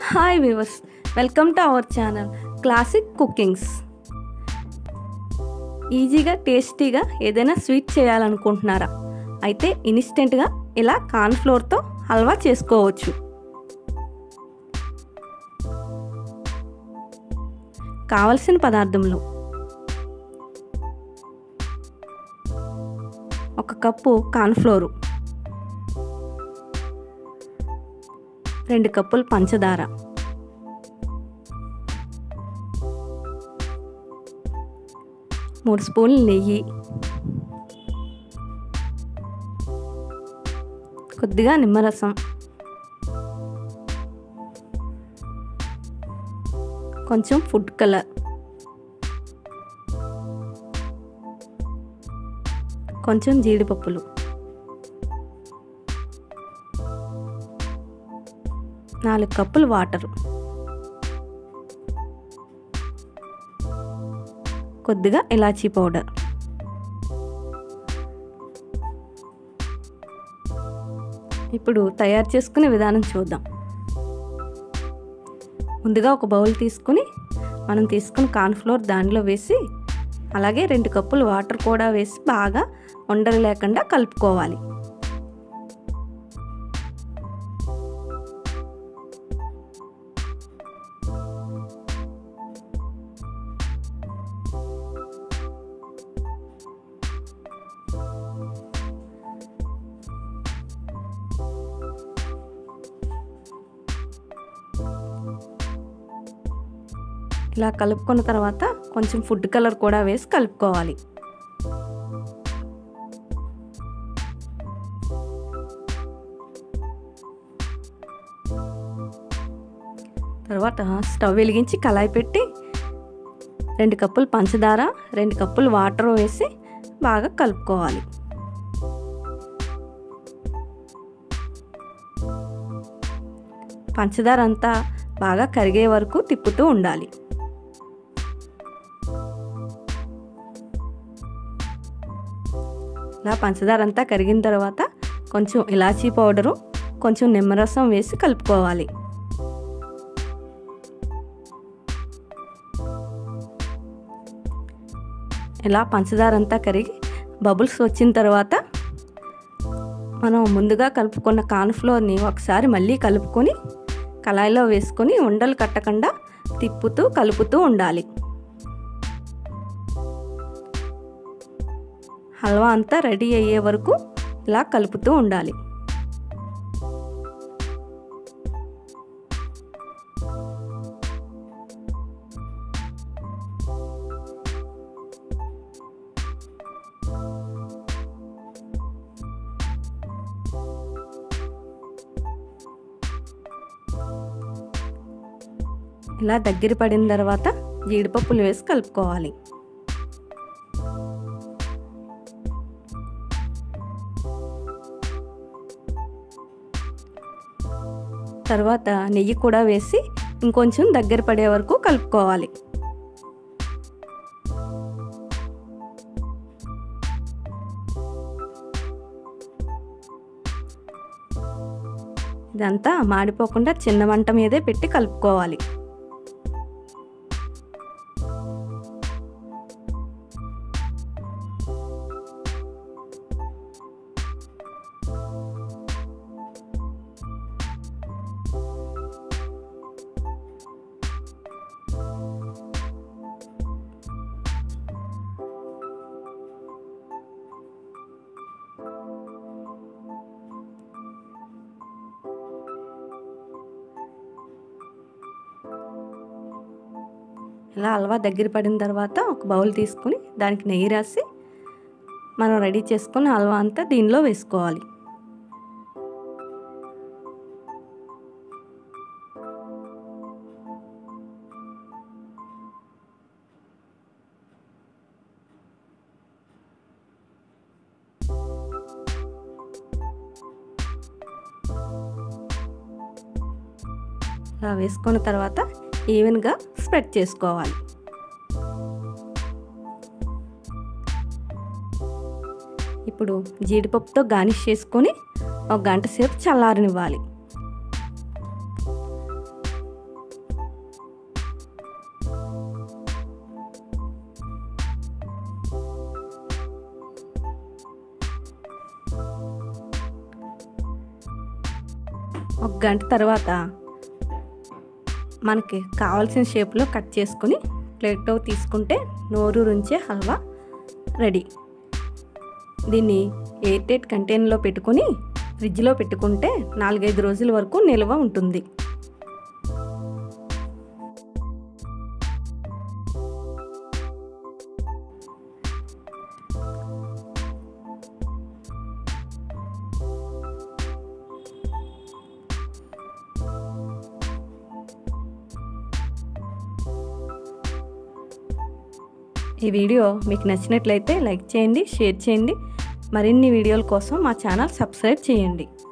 hi viewers welcome to our channel classic cookings ఈజీగా టేస్టీగా ఏదైనా స్వీట్ చేయాలనుకుంటున్నారా అయితే ఇన్స్టెంట్గా ఇలా కార్న్ఫ్లోర్తో హల్వా చేసుకోవచ్చు కావలసిన పదార్థములు ఒక కప్పు కార్న్ఫ్లోరు రెండు కప్పులు పంచదార మూడు స్పూన్లు నెయ్యి కొద్దిగా నిమ్మరసం కొంచెం ఫుడ్ కలర్ కొంచెం జీడిపప్పులు నాలుగు కప్పులు వాటరు కొద్దిగా ఇలాచీ పౌడర్ ఇప్పుడు తయారు చేసుకునే విధానం చూద్దాం ముందుగా ఒక బౌల్ తీసుకుని మనం తీసుకున్న కార్న్ఫ్లోర్ దానిలో వేసి అలాగే రెండు కప్పులు వాటర్ కూడా వేసి బాగా ఉండలు లేకుండా కలుపుకోవాలి ఇలా కలుపుకున్న తర్వాత కొంచెం ఫుడ్ కలర్ కూడా వేసి కలుపుకోవాలి తర్వాత స్టవ్ వెలిగించి కళాయి పెట్టి రెండు కప్పులు పంచదార రెండు కప్పులు వాటర్ వేసి బాగా కలుపుకోవాలి పంచదార అంతా బాగా కరిగే వరకు తిప్పుతూ ఉండాలి ఇలా పంచదార అంతా కరిగిన తర్వాత కొంచెం ఇలాచీ పౌడరు కొంచెం నిమ్మరసం వేసి కలుపుకోవాలి ఇలా పంచదార అంతా కరిగి బబుల్స్ వచ్చిన తర్వాత మనం ముందుగా కలుపుకున్న కార్న్ఫ్లోర్ని ఒకసారి మళ్ళీ కలుపుకొని కళాయిలో వేసుకొని ఉండలు కట్టకుండా తిప్పుతూ కలుపుతూ ఉండాలి హల్వా అంతా రెడీ అయ్యే వరకు ఇలా కలుపుతూ ఉండాలి ఇలా దగ్గర పడిన తర్వాత జీడిపప్పులు వేసి కలుపుకోవాలి తర్వాత నెయ్యి కూడా వేసి ఇంకొంచెం దగ్గర పడే వరకు కలుపుకోవాలి ఇదంతా మాడిపోకుండా చిన్న మంట మీదే పెట్టి కలుపుకోవాలి ఇలా హల్వా దగ్గర పడిన తర్వాత ఒక బౌల్ తీసుకుని దానికి నెయ్యి రాసి మనం రెడీ చేసుకున్న హల్వా అంతా దీనిలో వేసుకోవాలి ఇలా వేసుకున్న తర్వాత ఈవెన్గా స్ప్రెడ్ చేసుకోవాలి ఇప్పుడు జీడిపప్పుతో గార్నిష్ చేసుకొని ఒక గంట సేపు చల్లారనివ్వాలి ఒక గంట తర్వాత మనకి కావాల్సిన షేప్లో కట్ చేసుకుని ప్లేట్లో తీసుకుంటే నోరు రుంచే హల్వా రెడీ దీన్ని ఎయిర్ టైట్ కంటైనర్లో పెట్టుకొని ఫ్రిడ్జ్లో పెట్టుకుంటే నాలుగైదు రోజుల వరకు నిల్వ ఉంటుంది ఈ వీడియో మీకు నచ్చినట్లయితే లైక్ చేయండి షేర్ చేయండి మరిన్ని వీడియోల కోసం మా ఛానల్ సబ్స్క్రైబ్ చేయండి